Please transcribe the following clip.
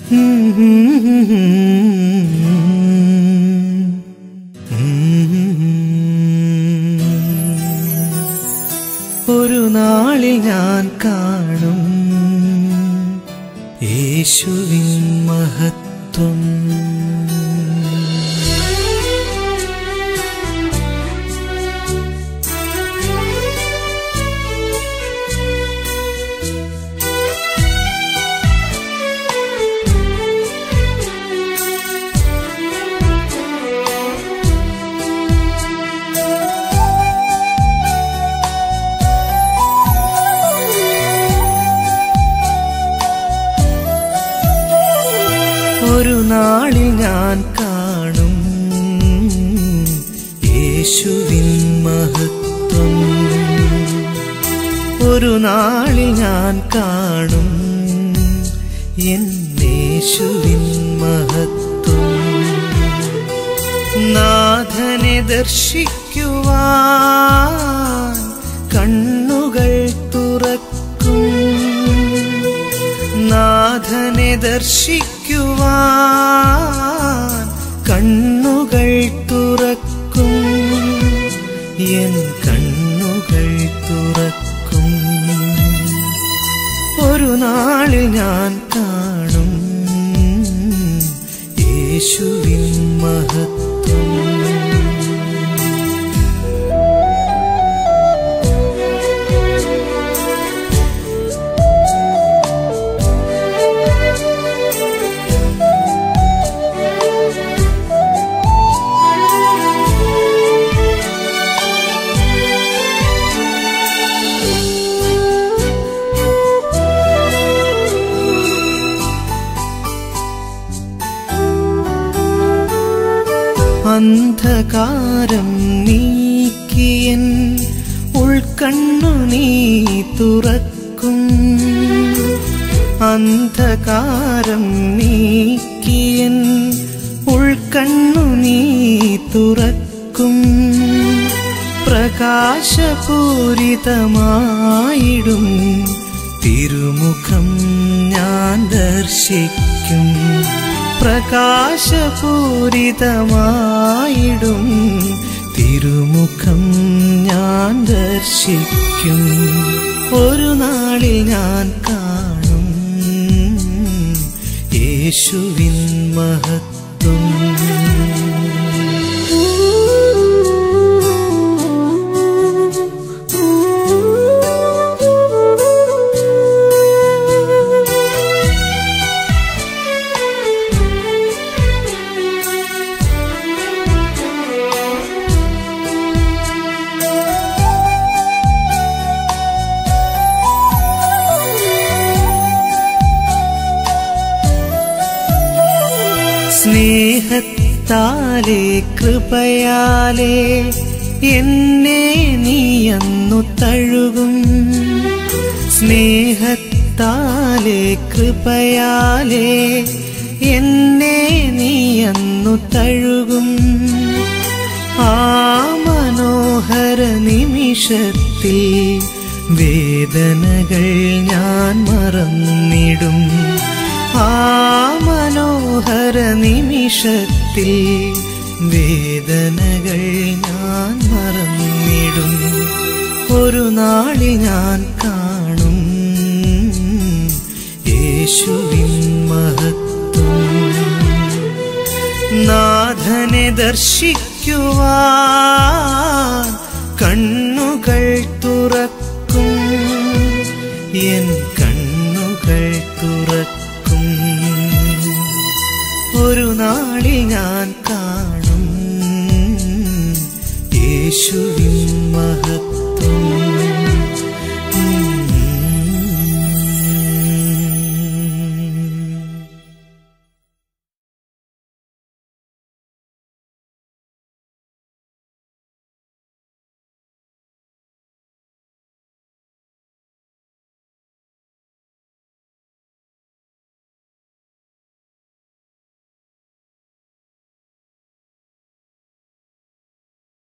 ഒരു നാളിൽ ഞാൻ കാണും യേശുവിൻ മഹത്വം ഒരു നാളിൽ ഞാൻ കാണും യേശുവിൻ മഹത്വം ഒരു നാളിൽ ഞാൻ കാണും എൻ യേശുവിൻ മഹത്വം നാഥനെ ദർശിക്കുവാൻ കണ്ണുകൾ തുറക്കും നാഥനെ ദർശിക്കുവാൻ കണ്ണുകൾ തുറക്കും എൻ കണ്ണുകൾ തുറക്കും ഒരു നാളിൽ ഞാൻ കാണും യേശുവിൻ മഹത്വം അന്ധകാരം നീക്കിയൻ ഉൾക്കണ്ണു നീ തുറക്കും അന്ധകാരം നീക്കിയൻ ഉൾക്കണ്ണു നീ തുറക്കും പ്രകാശപൂരിതമായിടും തിരുമുഖം ഞാൻ ദർശിക്കും പ്രകാശപൂരിതമായിടും തിരുമുഖം ഞാൻ ദർശിക്കും ഒരു നാളിൽ ഞാൻ കാണും യേശുവിൻ മഹത്വം സ്നേഹത്താലേ കൃപയാലേ എന്നെ നീയന്നു തഴുകും സ്നേഹത്താലേ കൃപയാലേ എന്നെ നീയന്നു തഴുകും ആ മനോഹര നിമിഷത്തിൽ വേദനകൾ ഞാൻ മറന്നിടും ആ മനോഹര നിമിഷത്തിൽ വേദനകൾ ഞാൻ മറന്നിടും ഒരു നാളിൽ ഞാൻ കാണും യേശുവിൻ മഹത്വം നാഥനെ ദർശിക്കുവാൻ കണ്ണുകൾ തുറക്കും എൻ കണ്ണുകൾ തുറക്കും ഒരു നാളിൽ ഞാൻ കാണും യേശുവിൻ മഹത്വം